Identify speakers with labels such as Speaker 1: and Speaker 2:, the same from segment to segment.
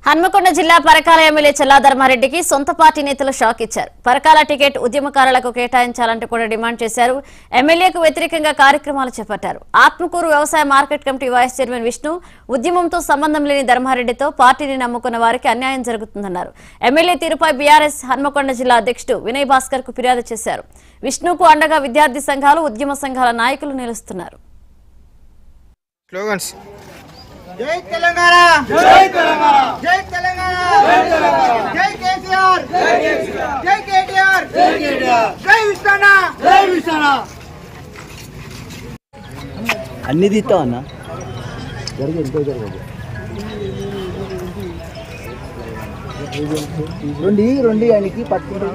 Speaker 1: హన్మకొండ జిల్లా పరకాల ఎమ్మెల్యే చెల్లా ధర్మారెడ్డికి సొంత పార్టీ నేతలు షాక్ ఇచ్చారు పరకాల టికెట్ ఉద్యమకారులకు కేటాయించాలంటూ కూడా డిమాండ్ చేశారు ఎమ్మెల్యేకు వ్యతిరేకంగా కార్యక్రమాలు చేపట్టారు ఆత్మకూరు వ్యవసాయ market committee vice chairman Vishnu ఉద్యమంతో సంబంధం లేని ధర్మారెడ్డితో పార్టీని నమ్ముకున్న వారికి అన్యాయం జరుగుతుందన్నారు ఎమ్మెల్యే తీరుపై బీఆర్ఎస్ హన్మకొండ జిల్లా అధ్యక్షుడు వినయ్ భాస్కర్ కు ఫిర్యాదు చేశారు విష్ణుకు అండగా విద్యార్థి సంఘాలు ఉద్యమ సంఘాల నాయకులు నిలుస్తున్నారు
Speaker 2: స్లోగన్స్
Speaker 3: జై తెలంగాణ జై తెలంగాణ జై తెలంగాణ జై తెలంగాణ జై కేసీఆర్ జై కేసీఆర్ జై కేటీఆర్ జై కేటీఆర్ జై విశ్వన్న జై విశ్వన్న
Speaker 4: అన్ని తీస్తావు అన్న జరగదు ఇంకో జరగదు రెండు రెండు ఆయనకి పట్టుకుంటాం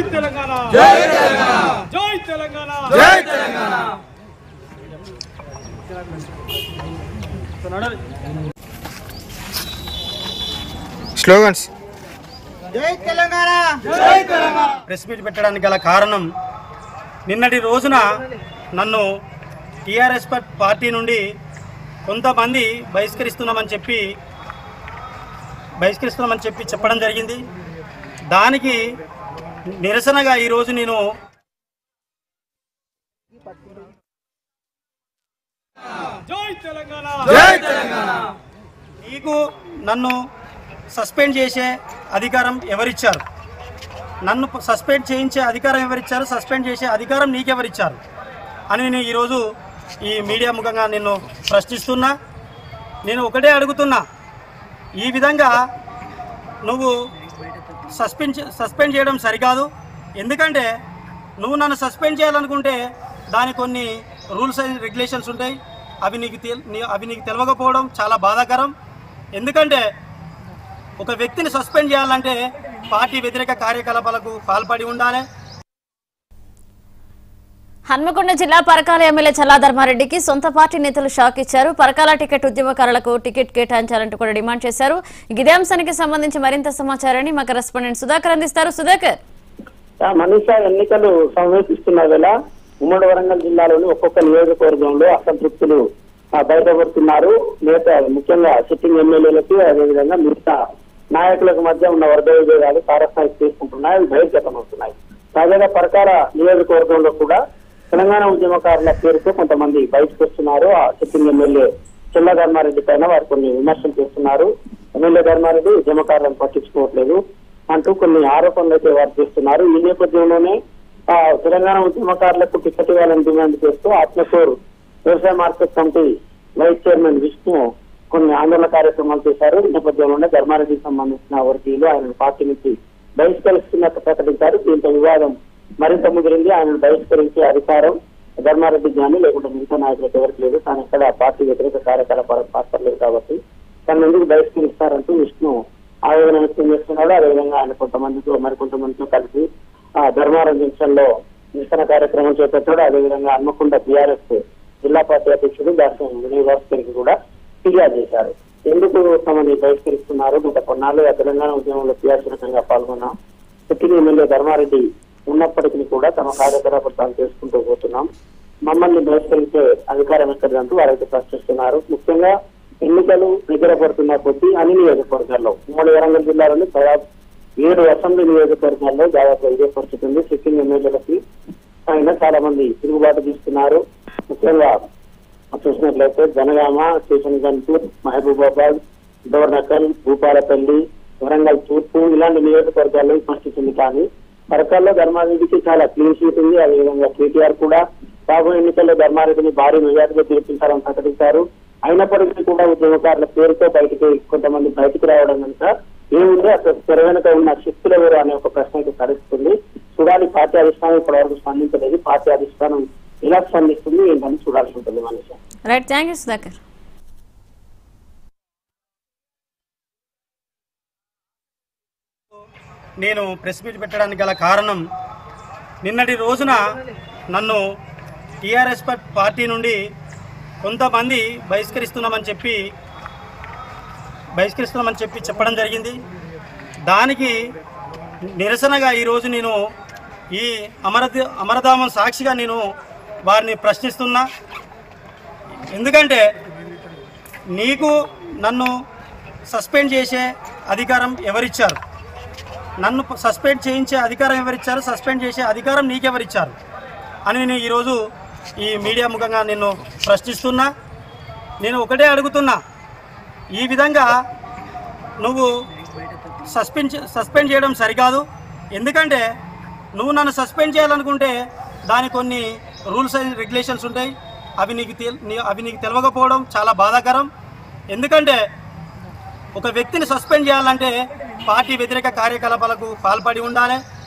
Speaker 2: స్లోగన్స్
Speaker 3: జై తెలంగాణ జై తెలంగాణ
Speaker 5: ప్రెస్ మీట్ పెట్టడానికి గల కారణం నిన్నటి రోజున నన్ను టీఆర్ఎస్ పార్టీ నుండి కొంతమంది బహిష్కరిస్తున్నామని చెప్పి బహిష్కరిస్తున్నామని చెప్పి చెప్పడం జరిగింది దానికి నిరసనగా ఈరోజు నేను నీకు నన్ను సస్పెండ్ చేసే అధికారం ఎవరిచ్చారు నన్ను సస్పెండ్ చేయించే అధికారం ఎవరిచ్చారు సస్పెండ్ చేసే అధికారం నీకెవరిచ్చారు అని నేను ఈరోజు ఈ మీడియా ముఖంగా నిన్ను ప్రశ్నిస్తున్నా నేను ఒకటే అడుగుతున్నా ఈ విధంగా నువ్వు సస్పెండ్ చే- సస్పెండ్ చేయడం సరికాదు ఎందుకంటే నువ్వు నన్ను సస్పెండ్ చేయాలనుకుంటే దాని కొన్ని రూల్స్ అండ్ రెగ్యులేషన్స్ ఉంటాయి అవి నీకు తెల్ నీ- అవి నీకు తెలియకపోవడం చాలా బాధాకరం ఎందుకంటే ఒక వ్యక్తిని సస్పెండ్ చేయాలంటే పార్టీ వ్యతిరేక కార్యకలాపాలకు పాల్పడి ఉండాలి
Speaker 1: హన్మకొండ జిల్లా పరకాల ఎమ్మెల్యే చల్లా ధర్మారెడ్డికి సొంత పార్టీ నేతలు షాక్ ఇచ్చారు పరకాల టికెట్ ఉద్యమకారులకు టికెట్ కేటాయించాలంటూ కూడా డిమాండ్ చేశారు ఇదే అంశానికి సంబంధించి మరింత సమాచారాన్ని మా కరెస్పాండెంట్ సుధాకర్ అందిస్తారు సుధాకర్
Speaker 6: మనీషా ఎన్నికలు సమీపిస్తున్న వేళ ఉమ్మడి వరంగల్ జిల్లాలోని ఒక్కొక్క నియోజకవర్గంలో అసంతృప్తులు ఆ, బయటపడుతున్నారు నేత ముఖ్యంగా సిట్టింగ్ ఎమ్మెల్యేలకి అదేవిధంగా మిగతా నాయకులకు మధ్య ఉన్న వర్గ విభేదాలు తారస్థాయికి తీసుకుంటున్నాయి అవి బహిర్గతమవుతున్నాయి తాజాగా పరకాల నియోజకవర్గంలో కూడా తెలంగాణ ఉద్యమకారుల పేరుతో కొంతమంది బయటకు వస్తున్నారు ఆ సిట్టింగ్ ఎమ్మెల్యే చిల్ల ధర్మారెడ్డి పైన వారు కొన్ని విమర్శలు చేస్తున్నారు ఎమ్మెల్యే ధర్మారెడ్డి ఉద్యమకారులను పట్టించుకోవట్లేదు అంటూ కొన్ని ఆరోపణలు అయితే వారు చేస్తున్నారు ఈ నేపథ్యంలోనే ఆ, తెలంగాణ ఉద్యమకారులకు టికెట్ ఇవ్వాలని డిమాండ్ చేస్తూ ఆత్మకూరు వ్యవసాయ market committee vice chairman Vishnu కొన్ని ఆందోళన కార్యక్రమాలు చేశారు ఈ నేపథ్యంలోనే ధర్మారెడ్డికి సంబంధించిన వర్గీయులు ఆయన పార్టీ నుంచి బహిష్కరిస్తున్నట్టు ప్రకటించారు దీంతో వివాదం మరింత ముదిరింది ఆయనను బహిష్కరించే అధికారం ధర్మారెడ్డి కానీ లేకుంటే మిగతా నాయకులకు ఎవరికి లేదు తాను ఎక్కడ పార్టీ వ్యతిరేక కార్యకలాపాలకు పాల్పడలేదు కాబట్టి తను ఎందుకు బహిష్కరిస్తారంటూ విష్ణు ఆవేదన వ్యక్తం చేస్తున్నాడు అదేవిధంగా ఆయన కొంతమందితో మరికొంతమందితో కలిసి ఆ ధర్మారం జంక్షన్ లో నిరసన కార్యక్రమం చేపట్టాడు అదేవిధంగా హన్మకొండ బీఆర్ఎస్ జిల్లా పార్టీ అధ్యక్షుడు డాక్టర్ వినయ్ భాస్కర్కి కూడా ఫిర్యాదు చేశారు ఎందుకు తమని బహిష్కరిస్తున్నారు గత కొన్నాళ్ళుగా తెలంగాణ ఉద్యమంలో క్రియాశీలకంగా పాల్గొన్నాం సిట్టింగ్ ఎమ్మెల్యే ధర్మారెడ్డి ఉన్నప్పటికీ కూడా తమ కార్యకలాపాలు తాము చేసుకుంటూ పోతున్నాం మమ్మల్ని బహిష్కరించే అధికారం ఎక్కడంటూ వారైతే ప్రశ్నిస్తున్నారు ముఖ్యంగా ఎన్నికలు దగ్గర పడుతున్న కొద్దీ అన్ని నియోజకవర్గాల్లో ఉమ్మడి వరంగల్ జిల్లాలోని దాదాపు ఏడు అసెంబ్లీ నియోజకవర్గాల్లో దాదాపు ఇదే పరిస్థితి ఉంది సిట్టింగ్ ఎమ్మెల్యేలకి ఆయన చాలా మంది తిరుగుబాటు తీస్తున్నారు ముఖ్యంగా చూసినట్లయితే జనగామ స్టేషన్ గన్పూర్ మహబూబాబాద్ డోర్నకల్ భూపాలపల్లి వరంగల్ తూర్పు ఇలాంటి నియోజకవర్గాల్లో ఈ పరిస్థితి ఉంది కానీ పరకాల్లో ధర్మారెడ్డికి చాలా క్లీన్ షీట్ ఉంది అదేవిధంగా కేటీఆర్ కూడా రాబోయే ఎన్నికల్లో ధర్మారెడ్డిని భారీ మెజార్టీగా గెలిపించాలని ప్రకటించారు అయినప్పటికీ కూడా ఉద్యమకారుల పేరుతో బయటికి కొంతమంది బయటికి రావడం కనుక ఏముంది అసలు తెర వెనుక ఉన్న శక్తులు ఎవరు అనే ఒక ప్రశ్న అయితే తలెత్తుతుంది చూడాలి పార్టీ అధిష్టానం ఇప్పటివరకు స్పందించలేదు పార్టీ అధిష్టానం ఎలా స్పందిస్తుంది ఏంటని చూడాల్సి ఉంటుంది మనిషి
Speaker 1: రైట్ థ్యాంక్ యూ సుధాకర్
Speaker 5: నేను ప్రెస్ మీట్ పెట్టడానికి గల కారణం నిన్నటి రోజున నన్ను టీఆర్ఎస్ పార్టీ నుండి కొంతమంది బహిష్కరిస్తున్నామని చెప్పి బహిష్కరిస్తున్నామని చెప్పి చెప్పడం జరిగింది దానికి నిరసనగా ఈరోజు నేను ఈ అమరద అమరధామం సాక్షిగా నేను వారిని ప్రశ్నిస్తున్నా ఎందుకంటే నీకు నన్ను సస్పెండ్ చేసే అధికారం ఎవరిచ్చారు నన్ను ప- సస్పెండ్ చేయించే అధికారం ఎవరిచ్చారు సస్పెండ్ చేసే అధికారం నీకెవరిచ్చారు అని నేను ఈరోజు ఈ మీడియా ముఖంగా నిన్ను ప్రశ్నిస్తున్నా నేను ఒకటే అడుగుతున్నా ఈ విధంగా నువ్వు సస్పెండ్ చే- సస్పెండ్ చేయడం సరికాదు ఎందుకంటే నువ్వు నన్ను సస్పెండ్ చేయాలనుకుంటే దాని కొన్ని రూల్స్ అండ్ రెగ్యులేషన్స్ ఉంటాయి అవి నీకు తెల్- నీ- అవి నీకు తెలియకపోవడం చాలా బాధాకరం ఎందుకంటే ఒక వ్యక్తిని సస్పెండ్ చేయాలంటే పార్టీ వ్యతిరేక కార్యకలాపాలకు పాల్పడి ఉండాలి